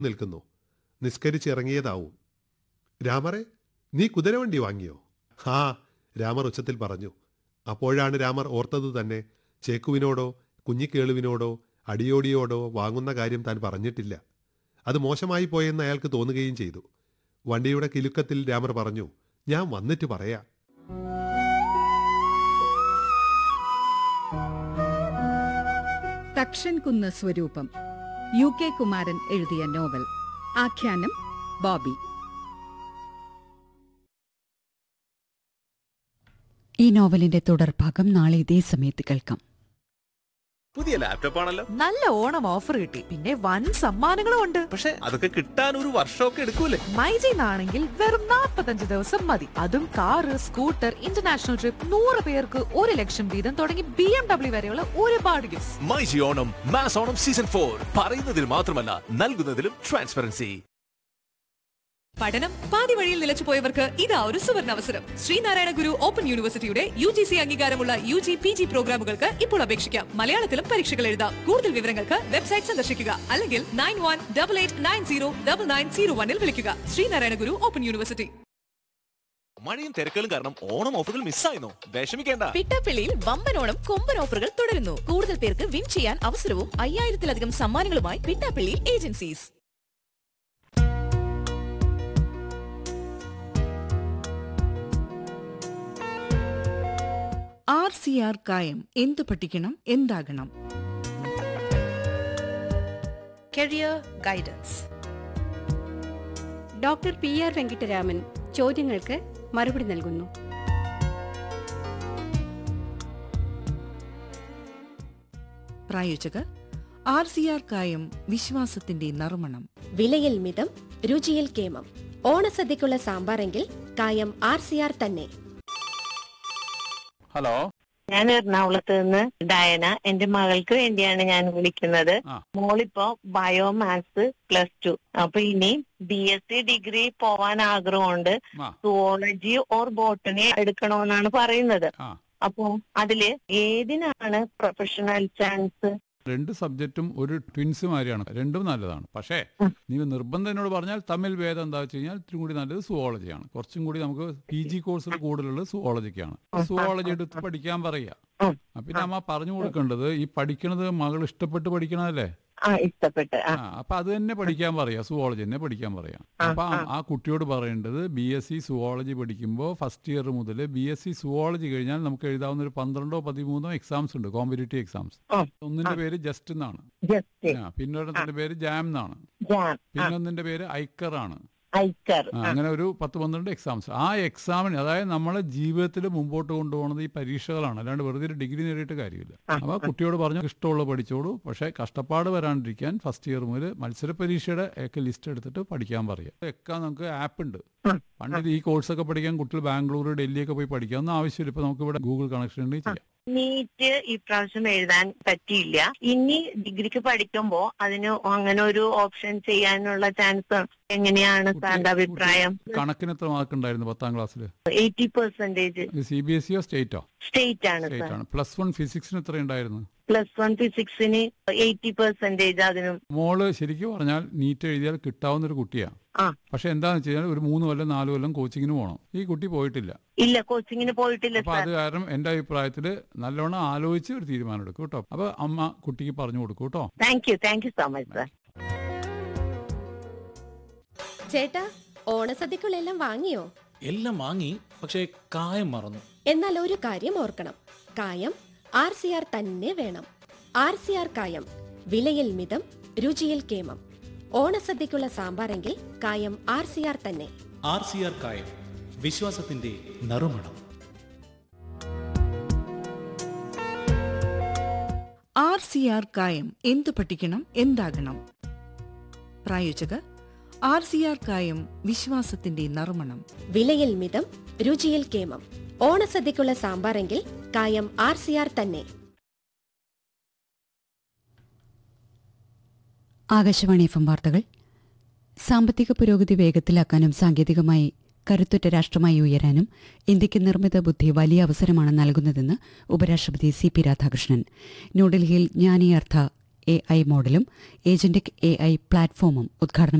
നിൽക്കുന്നു നിസ്കരിച്ചിറങ്ങിയതാവും രാമറെ നീ കുതിരവണ്ടി വാങ്ങിയോ ഹാ രാമർ ഉച്ചത്തിൽ പറഞ്ഞു അപ്പോഴാണ് രാമർ ഓർത്തത് തന്നെ ചേക്കുവിനോടോ കുഞ്ഞിക്കേളുവിനോടോ അടിയോടിയോടോ വാങ്ങുന്ന കാര്യം താൻ പറഞ്ഞിട്ടില്ല അത് മോശമായി പോയെന്ന് അയാൾക്ക് തോന്നുകയും ചെയ്തു വണ്ടിയുടെ കിലുക്കത്തിൽ രാമർ പറഞ്ഞു ഞാൻ വന്നിട്ട് പറയാം തക്ഷൻകുന്ന് സ്വരൂപം യു കെ കുമാരൻ എഴുതിയ നോവൽ ആഖ്യാനം ബോബി ഈ നോവലിന്റെ തുടർഭാഗം നാളെ ഇതേ സമയത്ത് കേൾക്കാം പുതിയ ലാപ്ടോപ്പ് ആണല്ലോ നല്ല ഓണം ഓഫർ കിട്ടി പിന്നെ വൻ സമ്മാനങ്ങളും ഉണ്ട് പക്ഷെ അതൊക്കെ കിട്ടാൻ ഒരു വർഷമൊക്കെ എടുക്കൂലേ മൈജിന്നാണെങ്കിൽ വെറും 45 ദിവസം മതി അതും കാറ് സ്കൂട്ടർ ഇന്റർനാഷണൽ ട്രിപ്പ് നൂറ് പേർക്ക് ഒരു ലക്ഷം വീതം തുടങ്ങി ബി എം ഡബ്ല്യു വരെയുള്ള ഒരുപാട് gifts myG Onam mass Onam season for പറയുന്നതിൽ മാത്രമല്ല നൽകുന്നതിലും ട്രാൻസ്പെറൻസി പഠനം പാതി വഴിയിൽ നിലച്ചുപോയവർക്ക് ഇതാ ഒരു സുവർണ അവസരം ശ്രീനാരായണ ഗുരു ഓപ്പൺ യൂണിവേഴ്സിറ്റിയുടെ യു ജി സി അംഗീകാരമുള്ള യു ജി പി ജി പ്രോഗ്രാമുകൾക്ക് ഇപ്പോൾ അപേക്ഷിക്കാം മലയാളത്തിലും പരീക്ഷകൾ എഴുതാം കൂടുതൽ വിവരങ്ങൾക്ക് വെബ്സൈറ്റ് സന്ദർശിക്കുക അല്ലെങ്കിൽ nine one double eight nine zero double nine zero വണ്ണിൽ വിളിക്കുക ശ്രീനാരായണ ഗുരു ഓപ്പൺ യൂണിവേഴ്സിറ്റി മഴയും തിരക്കുകളും കാരണം ഓണം ഓഫറുകൾ മിസ്സായിരുന്നു വിഷമിക്കേണ്ട പിട്ടാപ്പിള്ളിയിൽ വമ്പനോണം കൊമ്പൻ ഓഫറുകൾ തുടരുന്നു കൂടുതൽ പേർക്ക് വിൻ ചെയ്യാൻ അവസരവും അയ്യായിരത്തിലധികം സമ്മാനങ്ങളുമായി Pittappilly agencies R C R കായം എന്തു പഠിക്കണം എന്താകണം career guidance doctor P R Venkitaraman ചോദ്യങ്ങൾക്ക് മറുപടി നൽകുന്നു പ്രായോജകർ ആർ സി ആർ കായം വിശ്വാസത്തിന്റെ നറുമണം വിലയിൽ മിതം രുചിയിൽ കേമം ഓണസദ്യക്കുള്ള സാമ്പാറെങ്കിൽ കായം ആർ സി ആർ തന്നെ ഹലോ ഞാൻ എറണാകുളത്ത് നിന്ന് ഡയന എന്റെ മകൾക്ക് വേണ്ടിയാണ് ഞാൻ വിളിക്കുന്നത് ആ. മോളിപ്പോ ബയോ മാത്സ് പ്ലസ് ടു അപ്പൊ ഇനി ബി എസ് സി ഡിഗ്രി പോവാൻ ആഗ്രഹമുണ്ട് ആ. സുവോളജി ഓർ ബോട്ടണി എടുക്കണമെന്നാണ് പറയുന്നത് ആ. അപ്പൊ അതില് ഏതിനാണ് പ്രൊഫഷണൽ ചാൻസ് രണ്ട് സബ്ജക്റ്റും ഒരു ട്വിൻസ് മാതിരിയാണ് രണ്ടും നല്ലതാണ് പക്ഷേ നീ നിർബന്ധം എന്നോട് പറഞ്ഞാൽ തമ്മിൽ ഭേദം എന്താ വെച്ച് കഴിഞ്ഞാൽ ഇത്തിരി കൂടി നല്ലത് സുവോളജിയാണ് കുറച്ചും കൂടി നമുക്ക് പി ജി കോഴ്സിൽ കൂടുതലുള്ളത് സുവോളജിക്കാണ് സുവോളജി എടുത്ത് പഠിക്കാൻ പറയുക ഉം. ആ, പിന്നെ അമ്മ പറഞ്ഞു കൊടുക്കേണ്ടത് ഈ പഠിക്കണത് മകൾ ഇഷ്ടപ്പെട്ട് പഠിക്കണതല്ലേ ആ ഇഷ്ടപ്പെട്ട് ആ ആ അപ്പൊ അത് തന്നെ പഠിക്കാൻ പറയാ സുവോളജി തന്നെ പഠിക്കാൻ പറയാം അപ്പൊ ആ- ആ കുട്ടിയോട് പറയേണ്ടത് ബി എസ് സി സുവോളജി പഠിക്കുമ്പോൾ ഫസ്റ്റ് ഇയർ മുതൽ ബി എസ് സി സുവോളജി കഴിഞ്ഞാൽ നമുക്ക് എഴുതാവുന്ന ഒരു പന്ത്രണ്ടോ പതിമൂന്നോ എക്സാംസ് ഉണ്ട് കോമ്പറ്റേറ്റീവ് എക്സാംസ് ആ. ഒന്നിന്റെ പേര് ജസ്റ്റ് എന്നാണ് ജസ്റ്റ് ആ, പിന്നൊരെണ്ണത്തിന്റെ പേര് ജാം എന്നാണ് ജാം പിന്നൊന്നിന്റെ പേര് ഐക്കർ ആണ് ഐക്കർ ആ, അങ്ങനെ ഒരു പത്ത് പന്ത്രണ്ട് എക്സാംസ് ആ എക്സാമിന് അതായത് നമ്മളെ ജീവിതത്തിൽ മുമ്പോട്ട് കൊണ്ടുപോകുന്നത് ഈ പരീക്ഷകളാണ് അല്ലാണ്ട് വെറുതെ ഒരു ഡിഗ്രി നേടിയിട്ട് കാര്യമില്ല അപ്പൊ ആ കുട്ടിയോട് പറഞ്ഞു ഇഷ്ടമുള്ള പഠിച്ചോളൂ പക്ഷേ കഷ്ടപ്പാട് വരാണ്ടിരിക്കാൻ ഫസ്റ്റ് ഇയർ മുതൽ മത്സര പരീക്ഷയുടെ ഒക്കെ ലിസ്റ്റ് എടുത്തിട്ട് പഠിക്കാൻ പറയാം ഒക്കെ നമുക്ക് ആപ്പ് ഉണ്ട് പണ്ട് ഈ കോഴ്സൊക്കെ പഠിക്കാൻ കുട്ടികൾ ബാംഗ്ലൂർ ഡൽഹിയൊക്കെ പോയി പഠിക്കാവുന്ന ആവശ്യമില്ല ഇപ്പൊ നമുക്ക് ഇവിടെ ഗൂഗിൾ കണക്ഷൻ ഉണ്ട് ചെയ്യാം നീറ്റ് ഇപ്രാവശ്യം എഴുതാൻ പറ്റിയില്ല ഇനി ഡിഗ്രിക്ക് പഠിക്കുമ്പോ അതിന് അങ്ങനെ ഒരു ഓപ്ഷൻ ചെയ്യാനുള്ള ചാൻസ് എങ്ങനെയാണ് സാറിന്റെ അഭിപ്രായം കണക്കിന് എത്ര മാർക്ക് ഉണ്ടായിരുന്നു പത്താം ക്ലാസ്സിൽ eighty percentage C B S സിയോ സ്റ്റേറ്റോ സ്റ്റേറ്റ് ആണ് സ്റ്റേറ്റ് സാർ ആണ് പ്ലസ് വൺ ഫിസിക്സിന് എത്ര ഉണ്ടായിരുന്നു പ്ലസ് വൺ ഫിസിക്സിന് എയ്റ്റി പെർസെന്റേജ് അതിനും മോള് ശരിക്കും പറഞ്ഞാൽ നീറ്റ് എഴുതിയാൽ കിട്ടാവുന്ന ഒരു കുട്ടിയാണ് ആ പക്ഷെ എന്താന്ന് വെച്ച് കഴിഞ്ഞാൽ ഒരു മൂന്ന് കൊല്ലം നാല് കൊല്ലം കോച്ചിങ്ങിന് പോകണം ഈ കുട്ടി പോയിട്ടില്ല ഇല്ല കോച്ചിങ്ങിന് പോയിട്ടില്ല അപ്പൊ സാർ അത് കാരണം എന്റെ അഭിപ്രായത്തിൽ നല്ലോണം ആലോചിച്ച് ഒരു തീരുമാനം എടുക്കും കേട്ടോ അപ്പൊ അമ്മ കുട്ടിക്ക് പറഞ്ഞു കൊടുക്കും കേട്ടോ thank you thank you so much sir ചേട്ടാ ഓണസദ്യക്കുള്ളെല്ലാം വാങ്ങിയോ എല്ലാം വാങ്ങി പക്ഷേ കായം മറന്നു എന്നാൽ ഒരു കാര്യം ഓർക്കണം കായം ആർ സി ആർ തന്നെ വേണം ആർ സി ആർ കായം വിലയിൽ മിതം രുചിയിൽ കേമം ഓണസദ്യക്കുള്ള സാമ്പാറെങ്കിൽ കായം ആർ സി ആർ തന്നെ ആർ സി ആർ കായം വിശ്വാസത്തിന്റെ നറുമണം ആർ സി ആർ കായം എന്തു പഠിക്കണം എന്താകണം പ്രായോജകർ ആർ സി ആർ കായം വിശ്വാസത്തിന്റെ നറുമണം വിലയിൽ മിതം രുചിയിൽ കേമം ഓണസദ്യക്കുള്ള സാമ്പാറെങ്കിൽ കായം ആർ സി ആർ തന്നെ ആകാശവാണി എഫ് എം വാർത്തകൾ സാമ്പത്തിക പുരോഗതി വേഗത്തിലാക്കാനും സാങ്കേതികമായി കരുത്തുറ്റ രാഷ്ട്രമായി ഉയരാനും ഇന്ത്യക്ക് നിർമ്മിത ബുദ്ധി വലിയ അവസരമാണ് നൽകുന്നതെന്ന് ഉപരാഷ്ട്രപതി സി പി രാധാകൃഷ്ണൻ ന്യൂഡൽഹിയിൽ ജ്ഞാനിയർത്ഥ എ ഐ മോഡലും ഏജന്റിക് എ ഐ പ്ലാറ്റ്ഫോമും ഉദ്ഘാടനം